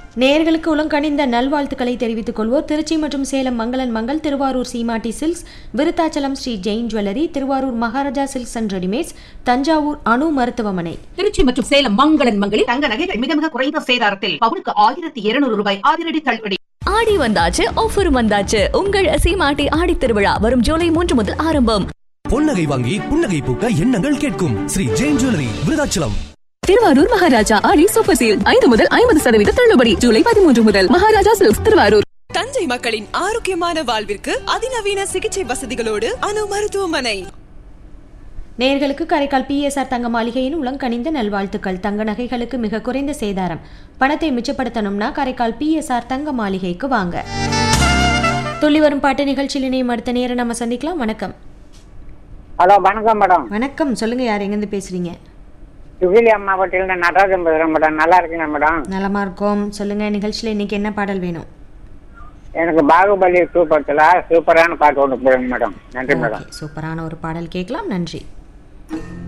நேயர்களுக்கு உலங்கணிந்த நல்வாழ்த்துக்களை தெரிவித்துக் கொள்வோர் திருச்சி மற்றும் சேலம் மங்களன் Mangal Thiruvarur Seemati silks Virudhachalam Sri Jain jewellery Thiruvarur Maharaja silks and readymades Thanjavur அணு மருத்துவமனை திருச்சி மற்றும் சேலம் மங்களன் மங்களில் தங்க நகைகள் மிக மிக குறைந்த சேதாரத்தில் பவுனுக்கு ஆயிரத்தி இருநூறு ரூபாய் அதிரடி தள்ளுபடி ஆடி வந்தாச்சு ஆஃபரும் வந்தாச்சு உங்கள் சீமாட்டி ஆடி திருவிழா வரும் ஜூலை மூன்று முதல் ஆரம்பம் பொன்னகை வாங்கி புன்னகை பூக்க எண்ணங்கள் கேட்கும் Sri Jain jewellery Virudhachalam Thiruvarur Maharaja Aadi super seal ஐந்து முதல் ஐம்பது சதவீத தள்ளுபடி ஜூலை பதிமூன்று முதல் மகாராஜா சில்க்ஸ் திருவாரூர் தஞ்சை மக்களின் ஆரோக்கியமான வாழ்விற்கு அதிநவீன சிகிச்சை வசதிகளோடு அணு மருத்துவமனை நேயர்களுக்கு காரைக்கால் பிஎஸ்ஆர் தங்க மாளிகையின் உலங்கணிந்த நல்வாழ்த்துக்கள் தங்க நகைகளுக்கு மிக குறைந்த சேதாரம் பணத்தை மிச்சப்படுத்தணும்னா காரைக்கால் பிஎஸ்ஆர் தங்க மாளிகைக்கு வாங்க துள்ளி வரும் பாட்டு நிகழ்ச்சியில் இணையும் அடுத்த நேரம் நம்ம சந்திக்கலாம் வணக்கம் ஹலோ வணக்கம் மேடம் வணக்கம் சொல்லுங்க யார் எங்கேருந்து பேசுறீங்க சுகிலி மாவட்டத்தில் நடராஜன் பேசுகிறேன் மேடம் நல்லா இருக்கீங்க மேடம் நலமா இருக்கோம் சொல்லுங்க நிகழ்ச்சியில் இன்னைக்கு என்ன பாடல் வேணும் எனக்கு பாகுபலி சூப்பரத்தில் சூப்பரான பாட்டு ஒன்று போடுங்க மேடம் நன்றி மேடம் ஓகே, சூப்பரான ஒரு பாடல் கேட்கலாம் நன்றி